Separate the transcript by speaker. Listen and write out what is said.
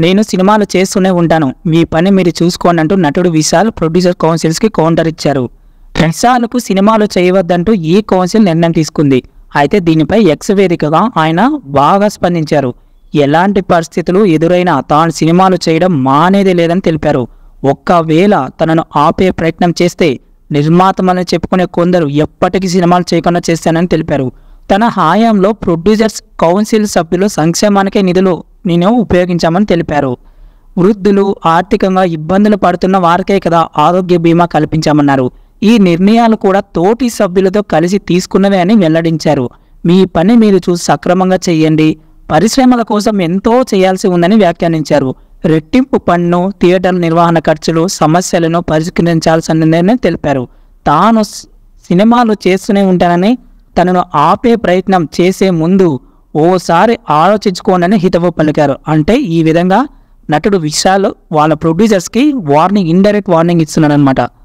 Speaker 1: నేను సినిమాలు చేస్తూనే ఉంటాను మీ పని మీరు చూసుకోండి అంటూ నటుడు విశాల్ ప్రొడ్యూసర్ కౌన్సిల్స్కి కౌంటర్ ఇచ్చారు విశాల్కు సినిమాలు చేయవద్దంటూ ఈ కౌన్సిల్ నిర్ణయం తీసుకుంది అయితే దీనిపై ఎక్స్ వేదికగా ఆయన బాగా స్పందించారు ఎలాంటి పరిస్థితులు ఎదురైనా తాను సినిమాలు చేయడం మానేది లేదని తెలిపారు ఒక్కవేళ తనను ఆపే ప్రయత్నం చేస్తే నిర్మాతమని చెప్పుకునే కొందరు ఎప్పటికీ సినిమాలు చేయకుండా చేస్తానని తెలిపారు తన హాయంలో ప్రొడ్యూసర్స్ కౌన్సిల్ సభ్యులు సంక్షేమానికే నిధులు నేను ఉపయోగించామని తెలిపారు వృద్ధులు ఆర్థికంగా ఇబ్బందులు పడుతున్న వారికే కదా ఆరోగ్య బీమా కల్పించామన్నారు ఈ నిర్ణయాలు కూడా తోటి సభ్యులతో కలిసి తీసుకున్నవే అని వెల్లడించారు మీ పని మీరు చూసి సక్రమంగా చేయండి పరిశ్రమల కోసం ఎంతో చేయాల్సి ఉందని వ్యాఖ్యానించారు రెట్టింపు పన్ను థియేటర్ నిర్వహణ ఖర్చులు సమస్యలను పరిష్కరించాల్సిందని తెలిపారు తాను స్- సినిమాలు చేస్తూనే ఉంటానని తనను ఆపే ప్రయత్నం చేసే ముందు ఓసారి ఆలోచించుకోనని హితవు పలికారు అంటే ఈ విధంగా నటుడు విశాల్ వాళ్ళ ప్రొడ్యూసర్స్కి వార్నింగ్ ఇండైరెక్ట్ వార్నింగ్ ఇస్తున్నాడు అనమాట